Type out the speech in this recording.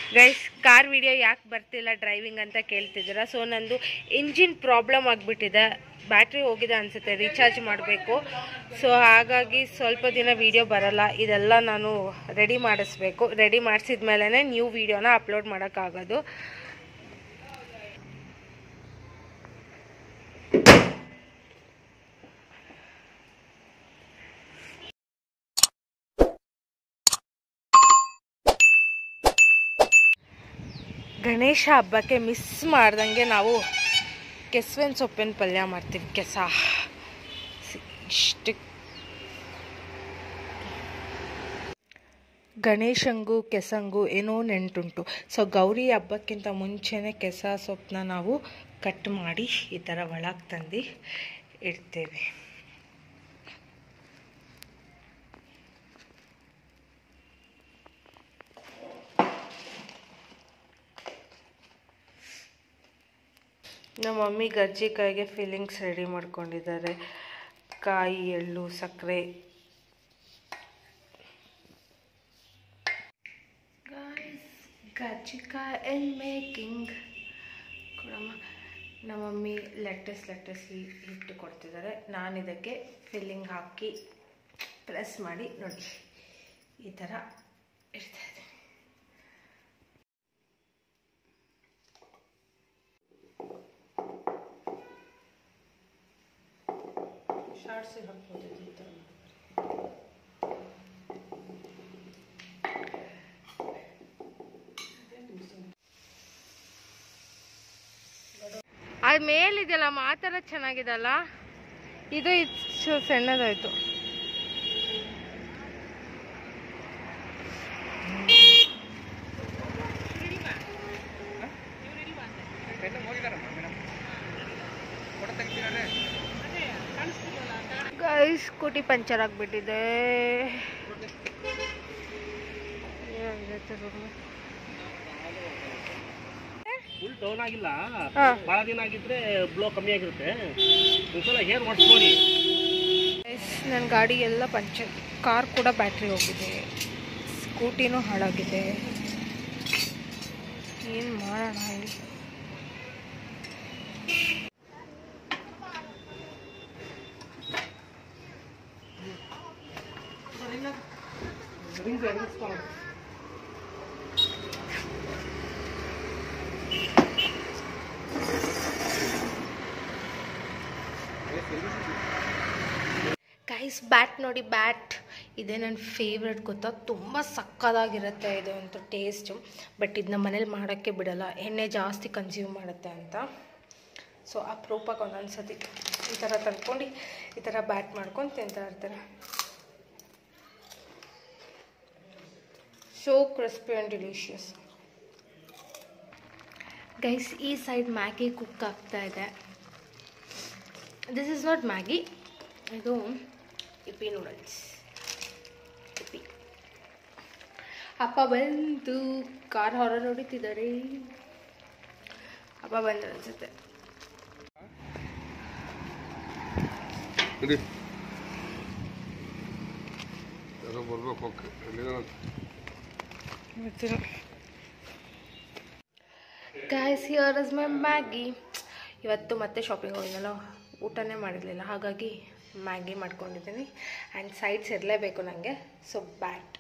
Guys car video ಯಾಕೆ ಬರ್ತಿಲ್ಲ driving ಅಂತ ಕೇಳ್ತಿದ್ದೀರಾ ಸೊ ನಂದು ಇಂಜಿನ್ ಪ್ರಾಬ್ಲಮ್ ಆಗಿಬಿಟ್ಟಿದೆ ಬ್ಯಾಟ್ರಿ ಹೋಗಿದೆ ಅನಿಸುತ್ತೆ ರೀಚಾರ್ಜ್ ಮಾಡಬೇಕು ಸೊ ಹಾಗಾಗಿ ಸ್ವಲ್ಪ ದಿನ ವಿಡಿಯೋ ಬರಲ್ಲ ಇದೆಲ್ಲ ನಾನು ರೆಡಿ ಮಾಡಿಸ್ಬೇಕು ರೆಡಿ ಮಾಡಿಸಿದ ಮೇಲೇ ನ್ಯೂ ವಿಡಿಯೋನ ಅಪ್ಲೋಡ್ ಮಾಡೋಕ್ಕಾಗೋದು ಗಣೇಶ ಹಬ್ಬಕ್ಕೆ ಮಿಸ್ ಮಾಡ್ದಂಗೆ ನಾವು ಕೆಸುವಿನ ಸೊಪ್ಪಿನ ಪಲ್ಯ ಮಾಡ್ತೀವಿ ಕೆಸ ಸಿ- ಇಷ್ಟು ಗಣೇಶಂಗೂ ಕೆಸಂಗೂ ಏನೋ ನೆಂಟುಂಟು ಸೊ ಗೌರಿ ಹಬ್ಬಕ್ಕಿಂತ ಮುಂಚೆನೇ ಕೆಸ ಸೊಪ್ಪನ್ನ ನಾವು ಕಟ್ ಮಾಡಿ ಈ ಥರ ಒಳಗೆ ತಂದು ಇಡ್ತೇವೆ ನಮ್ಮ ಮಮ್ಮಿ ಗರ್ಜಿಕಾಯಿಗೆ ಫೀಲಿಂಗ್ಸ್ ರೆಡಿ ಮಾಡ್ಕೊಂಡಿದ್ದಾರೆ ಕಾಯಿ ಎಳ್ಳು ಸಕ್ಕರೆ ಗರ್ಜಿಕಾಯಿ ಇನ್ ಮೇಕಿಂಗ್ ಕೊಡಮ್ಮ ನಮ್ಮ ಮಮ್ಮಿ ಲೆಟ್ಟಸ್ ಲೆಟ್ಟಸ್ ಹಿಟ್ಟು ಕೊಡ್ತಿದ್ದಾರೆ ನಾನು ಇದಕ್ಕೆ ಫಿಲ್ಲಿಂಗ್ ಹಾಕಿ ಪ್ರೆಸ್ ಮಾಡಿ ನೋಡಿ ಈ ಥರ ಇಡ್ತಾ ಇದ್ದೀನಿ ಶಾರ್ಟ್ಸಿಗೆ ಹಾಕ್ಬೋದಿತ್ತು ಈ ಥರ ಅದು ಮೇಲಿದೆಯಲ್ಲ ಮಾತರ ಚೆನ್ನಾಗಿದೆಲ್ಲ ಇದು ಇದು ಸಣ್ಣದಾಯ್ತು ಗೈಸ್ ಸ್ಕೂಟಿ ಪಂಚರ್ ಆಗಿಬಿಟ್ಟಿದೆ ಫುಲ್ ಡೌನ್ ಆಗಿಲ್ಲ ಹಾ. ಬಹಳ ದಿನ ಆಗಿದ್ರೆ ಬ್ಲೋ ಕಮ್ಮಿ ಆಗಿರುತ್ತೆ ಒಂದ್ಸಲ ಹೇರ್ ಓಡಿಸ್ಕೊಳ್ಳಿ ನನ್ನ ಗಾಡಿ ಎಲ್ಲ ಪಂಚರ್ ಕಾರ್ ಕೂಡ ಬ್ಯಾಟ್ರಿ ಹೋಗಿದೆ ಸ್ಕೂಟಿನೂ ಹಾಳಾಗಿದೆ ಏನು ಮಾಡೋಣ ಹೇಳಿ ಗೈಸ್ ಬ್ಯಾಟ್ ನೋಡಿ ಬ್ಯಾಟ್ ಇದೇ ನನ್ನ ಫೇವ್ರೆಟ್ ಗೊತ್ತಾ ತುಂಬ ಸಕ್ಕದಾಗಿರುತ್ತೆ ಇದು ಅಂತೂ ಟೇಸ್ಟು ಬಟ್ ಇದನ್ನ ಮನೇಲಿ ಮಾಡೋಕ್ಕೆ ಬಿಡಲ್ಲ ಎಣ್ಣೆ ಜಾಸ್ತಿ ಕನ್ಸ್ಯೂಮ್ ಮಾಡುತ್ತೆ ಅಂತ ಸೊ ಅಪರೂಪಕ್ಕೆ ಒಂದೊಂದು ಸತಿ ಈ ಥರ ತಂದ್ಕೊಂಡು ಈ ಥರ ಬ್ಯಾಟ್ ಮಾಡ್ಕೊಂಡು ತಿಂತಾ ಇರ್ತಾರೆ so crispy and delicious guys ಈ ಸೈಡ್ ಮ್ಯಾಗಿ ಕುಕ್ ಆಗ್ತಾ ಇದೆ ದಿಸ್ ಇಸ್ ನಾಟ್ ಮ್ಯಾಗಿ ಇದು ಇಪ್ಪಿ ನೂಡಲ್ಸ್ ಇಪ್ಪಿ ಅಪ್ಪ ಬಂತು ಕಾರ್ ಹೊರ ನೋಡುತ್ತಿದ್ದಾರೆ ಅಪ್ಪ ಬಂದ್ರು ಅನ್ಸುತ್ತೆ ಯಾರೋ ಬರ್ಬೇಕು ಓಕೆ ಎಲ್ಲಿದಾನ guys here is my Maggi ಇವತ್ತು ಮತ್ತೆ ಶಾಪಿಂಗ್ ಹೋಗಿದ್ನಲ್ಲ ಊಟನೇ ಮಾಡಿರಲಿಲ್ಲ ಹಾಗಾಗಿ ಮ್ಯಾಗಿ ಮಾಡ್ಕೊಂಡಿದ್ದೀನಿ ಆ್ಯಂಡ್ ಸೈಡ್ಸ್ ಇರಲೇಬೇಕು ನನಗೆ ಸೊ ಬ್ಯಾಟ್